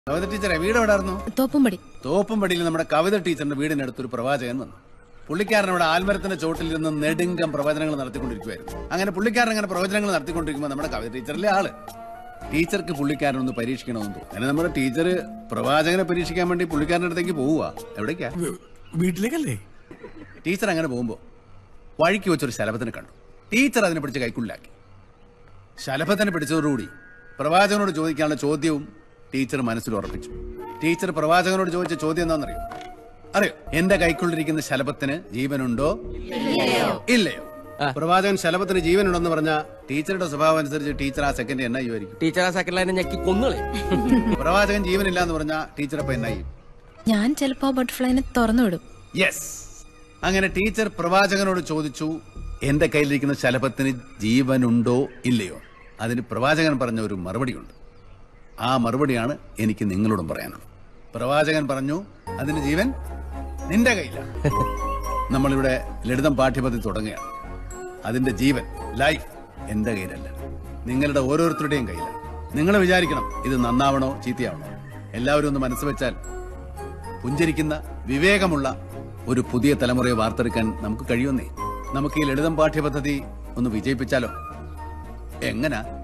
കവിത ടീച്ചറെ വീട് എവിടായിരുന്നു തോപ്പുംപടി തോപ്പുംപടിയിൽ നമ്മുടെ കവിത ടീച്ചറിന്റെ വീടിനടുത്തൊരു പ്രവാചകൻ വന്നു പുള്ളിക്കാരൻ അവിടെ ആൽമരത്തിന്റെ ചോട്ടിൽ ഇരുന്ന് നെടുങ്കം പ്രവചനങ്ങൾ നടത്തിക്കൊണ്ടിരിക്കുവായിരുന്നു അങ്ങനെ പുള്ളിക്കാരൻ അങ്ങനെ പ്രവചനങ്ങൾ നടത്തിക്കൊണ്ടിരിക്കുമ്പോൾ നമ്മുടെ കവിത ടീച്ചറിലെ ആള് ടീച്ചർക്ക് പുള്ളിക്കാരൻ ഒന്ന് പരീക്ഷിക്കണമെന്ന് തോന്നി അങ്ങനെ നമ്മുടെ ടീച്ചർ പ്രവാചകനെ പരീക്ഷിക്കാൻ വേണ്ടി പുള്ളിക്കാരൻ്റെ അടുത്തേക്ക് പോവുക എവിടേക്കാ വീട്ടിലേക്കല്ലേ ടീച്ചർ അങ്ങനെ പോകുമ്പോൾ വഴിക്ക് വെച്ചൊരു ശലഭത്തിനെ കണ്ടു ടീച്ചർ അതിനെ പിടിച്ച് കൈക്കുള്ളിലാക്കി ശലഭത്തിനെ പിടിച്ചതോടുകൂടി പ്രവാചകനോട് ചോദിക്കാനുള്ള ചോദ്യവും ടീച്ചർ മനസ്സിൽ ഉറപ്പിച്ചു ടീച്ചർ പ്രവാചകനോട് ചോദിച്ച ചോദ്യം എന്താണെന്നറിയോ അറിയോ എന്റെ കൈക്കുള്ളിരിക്കുന്ന ശലഭത്തിന് ജീവനുണ്ടോ ഇല്ലയോ പ്രവാചകൻ ശലഭത്തിന് ജീവനുണ്ടെന്ന് പറഞ്ഞ ടീച്ചറുടെ സ്വഭാവം അനുസരിച്ച് ടീച്ചർ ആ സെക്കൻഡ് എന്നാ ചെയ്യുമായിരിക്കും ടീച്ചർ ആ സെക്കൻഡ് ലൈനെ ഞെക്കി കൊന്നുകളെ പ്രവാചകൻ ജീവനില്ല എന്ന് പറഞ്ഞ ടീച്ചർ അപ്പൊ എന്നാ ചെയ്യും ഞാൻ ചിലപ്പോ ബട്ടർഫ്ലൈനെ തുറന്നു വിടും യെസ് അങ്ങനെ ടീച്ചർ പ്രവാചകനോട് ചോദിച്ചു എന്റെ കയ്യിലിരിക്കുന്ന ശലഭത്തിന് ജീവനുണ്ടോ ഇല്ലയോ അതിന് പ്രവാചകൻ പറഞ്ഞ ഒരു മറുപടിയുണ്ട് ആ മറുപടിയാണ് എനിക്ക് നിങ്ങളോടും പറയാനുള്ളത് പ്രവാചകൻ പറഞ്ഞു അതിന് ജീവൻ നിന്റെ കയ്യിലാണ് നമ്മളിവിടെ ലളിതം പാഠ്യപദ്ധതി തുടങ്ങുകയാണ് അതിന്റെ ജീവൻ ലൈഫ് എന്റെ കയ്യിലല്ല നിങ്ങളുടെ ഓരോരുത്തരുടെയും കയ്യിലാണ് നിങ്ങൾ വിചാരിക്കണം ഇത് നന്നാവണോ ചീത്തയാവണോ എല്ലാവരും ഒന്ന് മനസ്സ് വെച്ചാൽ പുഞ്ചരിക്കുന്ന വിവേകമുള്ള ഒരു പുതിയ തലമുറയെ വാർത്തെടുക്കാൻ നമുക്ക് കഴിയുന്നേ നമുക്ക് ഈ ലളിതം പാഠ്യപദ്ധതി ഒന്ന് വിജയിപ്പിച്ചാലോ എങ്ങനാ